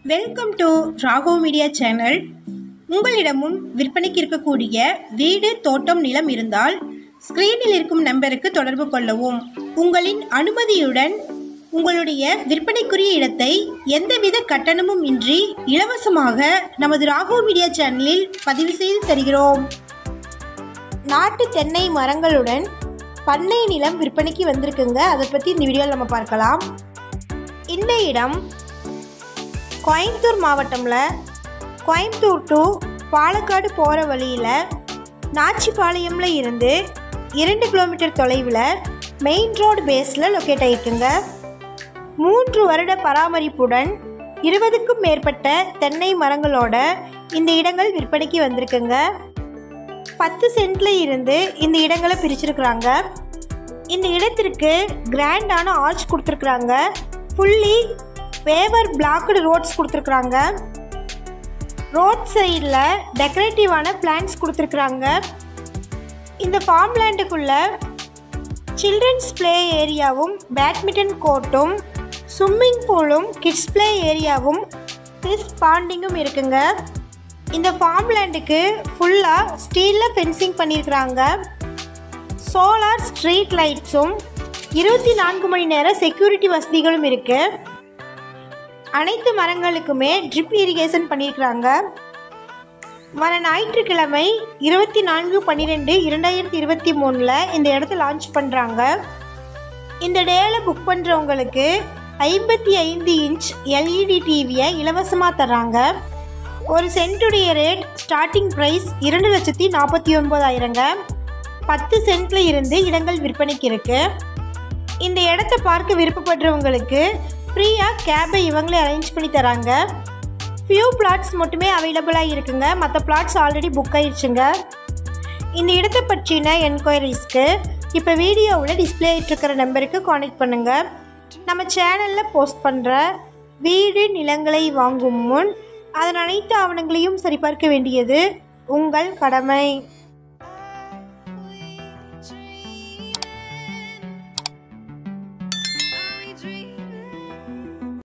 welcome to Raghav media channel உங்களிடமும் விற்பனைக்கு இருக்கக்கூடிய வீடு தோட்டம் நிலம் இருந்தால் ஸ்க்ரீனில் இருக்கும் நம்பருக்கு தொடர்பு கொள்ளவும் உங்களின் அனுமதியுடன் உங்களுடைய விற்பனைக்குரிய இடத்தை எந்தவித கட்டணமும் இன்றி இலவசமாக நமது ராகவ் மீடியா சேனலில் பதிவு செய்து தருகிறோம் நாட்டு தென்னை மரங்களுடன் பண்ணை நிலம் விற்பனைக்கு வந்திருக்குங்க அதை பற்றி இந்த வீடியோவில் நம்ம பார்க்கலாம் இந்த இடம் கோயம்புத்தூர் மாவட்டம்ல கோயம்புத்தூர் டு பாலக்காடு போகிற வழியில் நாச்சிபாளையம்ல இருந்து இரண்டு கிலோமீட்டர் தொலைவில் மெயின் ரோடு பேஸில் லொக்கேட் ஆகிருக்குங்க மூன்று வருட பராமரிப்புடன் இருபதுக்கும் மேற்பட்ட தென்னை மரங்களோட இந்த இடங்கள் விற்பனைக்கு வந்திருக்குங்க பத்து சென்ட்ல இருந்து இந்த இடங்களை பிரிச்சிருக்கிறாங்க இந்த இடத்திற்கு கிராண்டான ஆர்ச் கொடுத்துருக்குறாங்க ஃபுல்லி வேவர் பிளாக்டு ரோட்ஸ் கொடுத்துருக்குறாங்க ரோட் சைடில் டெக்கரேட்டிவான பிளான்ஸ் கொடுத்துருக்குறாங்க இந்த ஃபார்ம் லேண்டுக்குள்ள சில்ட்ரன்ஸ் ப்ளே ஏரியாவும் பேட்மிண்டன் கோர்ட்டும் ஸ்விம்மிங் பூலும் கிட்ஸ் ப்ளே ஏரியாவும் ஃபிஷ் பாண்டிங்கும் இருக்குங்க இந்த ஃபார்ம் லேண்டுக்கு ஃபுல்லாக ஸ்டீலில் ஃபென்சிங் பண்ணியிருக்கிறாங்க சோலார் ஸ்ட்ரீட் லைட்ஸும் இருபத்தி நான்கு மணி நேரம் செக்யூரிட்டி வசதிகளும் இருக்குது அனைத்து மரங்களுக்குமே ட்ரிப் இரிகேஷன் பண்ணியிருக்கிறாங்க வர ஞாயிற்றுக்கிழமை இருபத்தி நான்கு பன்னிரெண்டு இரண்டாயிரத்தி இருபத்தி மூணில் இந்த இடத்த லான்ச் பண்ணுறாங்க இந்த டேயில் புக் பண்ணுறவங்களுக்கு ஐம்பத்தி ஐந்து இன்ச் எல்இடி டிவியை இலவசமாக தர்றாங்க ஒரு சென்ட்டுடைய ரேட் ஸ்டார்டிங் ப்ரைஸ் இரண்டு லட்சத்தி நாற்பத்தி ஒன்பதாயிரங்க பத்து சென்ட்ல இருந்து இடங்கள் விற்பனைக்கு இருக்கு இந்த இடத்த பார்க்க விருப்பப்படுறவங்களுக்கு ஃப்ரீயாக கேபை இவங்களே அரேஞ்ச் பண்ணி தராங்க ஃபியூ பிளாட்ஸ் மட்டுமே அவைலபிளாக இருக்குங்க மற்ற பிளாட்ஸ் ஆல்ரெடி புக் ஆயிடுச்சுங்க இந்த இடத்தை பற்றின என்கொயரிஸ்க்கு இப்போ வீடியோவில் டிஸ்பிளே ஆகிட்டுருக்கிற நம்பருக்கு காண்டாக்ட் பண்ணுங்கள் நம்ம சேனலில் போஸ்ட் பண்ணுற வீடு நிலங்களை வாங்கும் முன் அதன் அனைத்து ஆவணங்களையும் சரிபார்க்க வேண்டியது உங்கள் கடமை